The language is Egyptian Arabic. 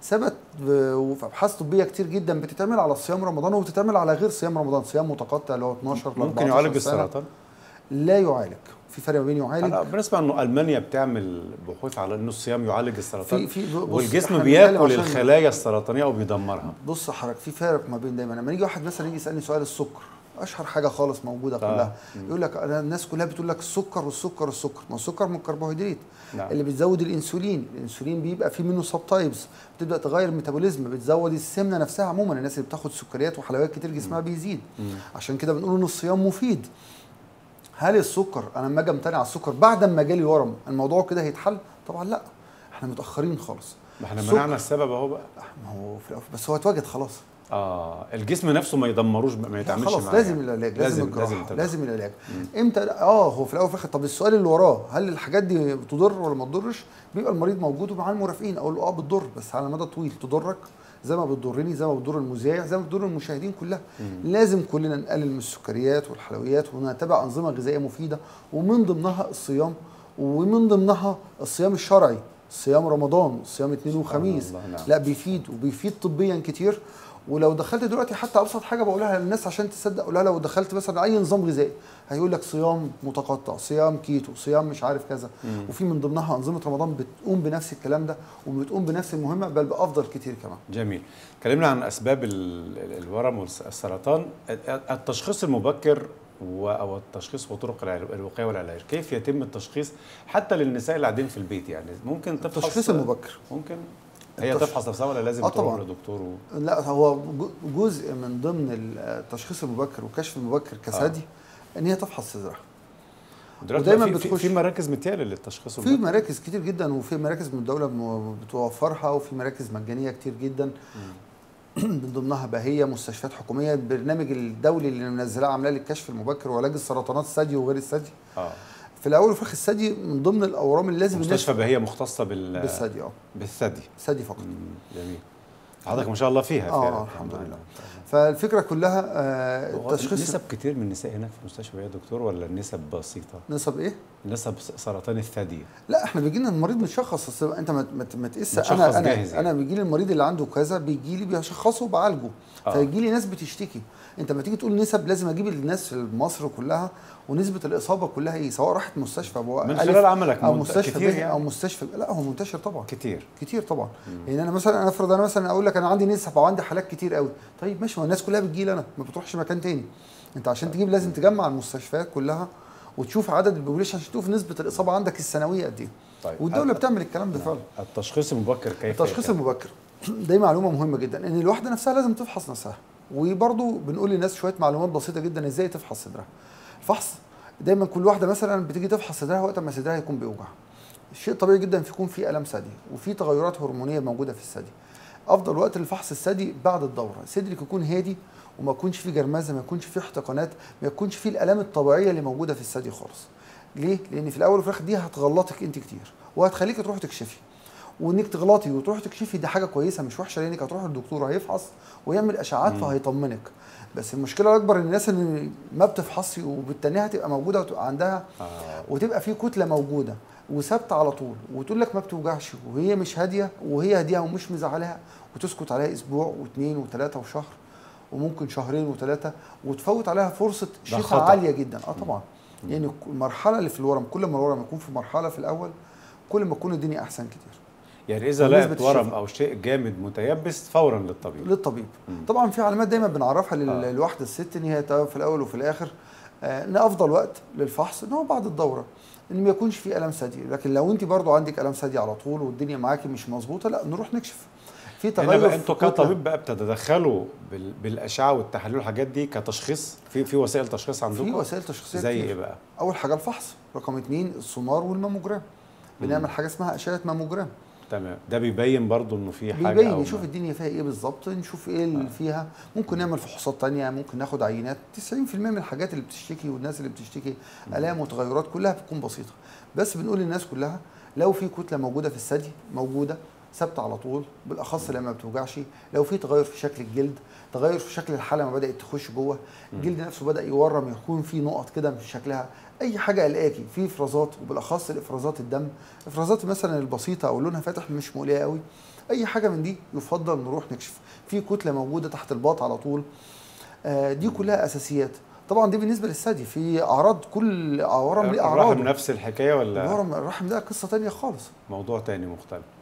ثبت ب- وفي ابحاث طبيه كتير جدا بتتعمل على صيام رمضان وبتتعمل على غير صيام رمضان صيام متقطع اللي هو 12 ل ممكن 14 يعالج سنة. السرطان لا يعالج في فرق ما بين يعالج انا بنسمع انه المانيا بتعمل بحوث على انه الصيام يعالج السرطان في في بص، والجسم إحنا بنتكلم بياكل عشان- الخلايا السرطانيه وبيدمرها بص حضرتك في فرق ما بين دايما لما يجي واحد مثلا يجي يسالني سؤال السكر اشهر حاجه خالص موجوده كلها يقول لك انا الناس كلها بتقول لك السكر والسكر والسكر ما السكر من الكربوهيدرات نعم. اللي بتزود الانسولين الانسولين بيبقى فيه منه سب تايبس بتبدا تغير الميتابوليزم بتزود السمنه نفسها عموما الناس اللي بتاخد سكريات وحلويات كتير جسمها بيزيد عشان كده بنقول ان الصيام مفيد هل السكر انا لما اجي امتنع على السكر بعد ما جالي ورم الموضوع كده هيتحل طبعا لا احنا متاخرين خالص ما احنا السكر- منعنا السبب اهو بقى ما هو في الأول بس هو اتوجد خلاص اه الجسم نفسه ما يدمروش ما لا يتعاملش خلاص معاه لازم يعني. العلاج لازم لازم الجراحه لازم لازم, لازم العلاج امتى اه هو في الاول وفي الاخر طب السؤال اللي وراه هل الحاجات دي بتضر ولا ما تضرش بيبقى المريض موجود ومعاه المرافقين اقول له اه بتضر بس على مدى طويل تضرك زي ما بتضرني زي ما بتضر المذيع زي ما بتضر المشاهدين كلها لازم كلنا نقلل من السكريات والحلويات ونتبع انظمه غذائيه مفيده ومن ضمنها الصيام ومن ضمنها الصيام الشرعي صيام رمضان صيام اثنين وخميس الله، نعم. لا بيفيد وبيفيد طبيا كتير ولو دخلت دلوقتي حتى ابسط حاجه بقولها للناس عشان تصدق اقولها لو دخلت مثلا اي نظام غذائي هيقول لك صيام متقطع صيام كيتو صيام مش عارف كذا وفي من ضمنها انظمه رمضان بتقوم بنفس الكلام ده وبتقوم بنفس المهمه بل بافضل كتير كمان جميل اتكلمنا عن اسباب ال- ال- الورم والسرطان التشخيص المبكر و- او التشخيص وطرق العل- الوقايه والعلاج كيف يتم التشخيص حتى للنساء اللي قاعدين في البيت يعني ممكن تفحص التشخيص المبكر ممكن هي التش- تفحص نفسها ولا لازم آه تروح طبعاً. لدكتور و... لا هو جو- جزء من ضمن التشخيص المبكر والكشف المبكر كثدي ان هي تفحص صدرها دلوقتي ودايماً في, في, بتخش- في مراكز متيالة للتشخيص في مراكز كتير جدا وفي مراكز من الدوله م- بتوفرها وفي مراكز مجانيه كتير جدا من ضمنها بهيه مستشفيات حكوميه البرنامج الدولي اللي منزلاه عاملاه للكشف المبكر وعلاج السرطانات الثدي وغير الثدي اه في الاول وفي الاخر الثدي من ضمن الاورام اللي لازم مستشفى الناس بهية مختصة بال... بالثدي اه بالثدي ثدي فقط مم، جميل حضرتك ما شاء الله فيها آه، فعلا. الحمد نعم، لله. نعم. فالفكره كلها آه هو التشخيص نسب كتير من النساء هناك في المستشفى يا دكتور ولا النسب بسيطة؟ نسب ايه؟ نسب سرطان الثدي لا احنا بيجي لنا المريض متشخص أصل انت ما ما- ما تقيس متشخص انا انا جاهز انا بيجي لي المريض اللي عنده كذا بيجي لي بشخصه وبعالجه آه. فيجي لي ناس بتشتكي انت لما تيجي تقول نسب لازم اجيب الناس في مصر كلها ونسبه الاصابه كلها ايه سواء راحت مستشفى أبو من ألف خلال عملك او منت- مستشفى كتير به يعني. او مستشفى لا هو منتشر طبعا كتير كتير طبعا يعني انا مثلا انا افرض انا مثلا اقول لك انا عندي نسب او عندي حالات كتير قوي طيب ماشي ما الناس كلها بتجي لي انا ما بتروحش مكان تاني انت عشان تجيب لازم تجمع المستشفيات كلها وتشوف عدد البوبوليشن عشان تشوف نسبه الاصابه عندك السنويه قد ايه طيب والدوله ال- بتعمل الكلام ده فعلا التشخيص المبكر كيف التشخيص يتم؟ المبكر دي معلومه مهمه جدا ان الواحده نفسها لازم تفحص نفسها وبرضه بنقول للناس شويه معلومات بسيطه جدا ازاي تفحص صدرها الفحص دايما كل واحده مثلا بتيجي تفحص صدرها وقت ما صدرها يكون بيوجع شيء طبيعي جدا في يكون في الم ثدي وفي تغيرات هرمونيه موجوده في الثدي افضل وقت للفحص الثدي بعد الدوره صدرك يكون هادي وما يكونش فيه جرمزه ما يكونش فيه احتقانات ما يكونش فيه الالام الطبيعيه اللي موجوده في الثدي خالص ليه لان في الاول وفي الاخر دي هتغلطك انت كتير وهتخليك تروح تكشفي وانك تغلطي وتروحي تكشفي دي حاجه كويسه مش وحشه لانك هتروح للدكتور هيفحص ويعمل اشعاعات فهيطمنك بس المشكله الاكبر ان الناس اللي ما بتفحصي وبالتالي تبقى موجوده وتبقى عندها آه. وتبقى في كتله موجوده وثابته على طول وتقول لك ما بتوجعش وهي مش هاديه وهي هاديه ومش مزعلاها وتسكت عليها اسبوع واثنين وثلاثه وشهر وممكن شهرين وثلاثه وتفوت عليها فرصه شفاء خطأ. عاليه جدا اه طبعا يعني المرحله اللي في الورم كل ما الورم يكون في مرحله في الاول كل ما تكون الدنيا احسن كتير يعني اذا بالنسبة لقيت ورم للشفاء. او شيء جامد متيبس فورا للطبيب للطبيب طبعا في علامات دايما بنعرفها لل- آه. للواحده الست ان هي تمام في الاول وفي الاخر آه، ان افضل وقت للفحص ان هو بعد الدوره ان ما يكونش في الم ثدي لكن لو انت برضو عندك الم ثدي على طول والدنيا معاكي مش مظبوطه لا نروح نكشف في تغير انما في انتوا كتلة- كطبيب بقى بتتدخلوا بال... بالاشعه والتحاليل والحاجات دي كتشخيص في في وسائل تشخيص في عندكم وسائل تشخيصيه زي كتير. ايه بقى اول حاجه الفحص رقم اثنين السونار والماموجرام بنعمل حاجه اسمها اشعه ماموجرام تمام ده بيبين برضو انه في حاجه بيبين أو يشوف ما- الدنيا فيها ايه بالظبط نشوف ايه اللي فيها ممكن نعمل فحوصات تانية ممكن ناخد عينات 90% من الحاجات اللي بتشتكي والناس اللي بتشتكي الام وتغيرات كلها بتكون بسيطه بس بنقول للناس كلها لو في كتله موجوده في الثدي موجوده ثابته على طول بالاخص لما ما بتوجعش لو في تغير في شكل الجلد تغير في شكل الحاله ما بدات تخش جوه الجلد نفسه بدا يورم يكون في نقط كده في شكلها اي حاجه قلقاكي في افرازات وبالاخص الافرازات الدم افرازات مثلا البسيطه او لونها فاتح مش مقلقه قوي اي حاجه من دي يفضل نروح نكشف في كتله موجوده تحت الباط على طول آه، دي كلها اساسيات طبعا دي بالنسبه للثدي في اعراض كل ورم ليه اعراض الرحم نفس الحكايه ولا الورم الرحم ده قصه تانية خالص موضوع تاني مختلف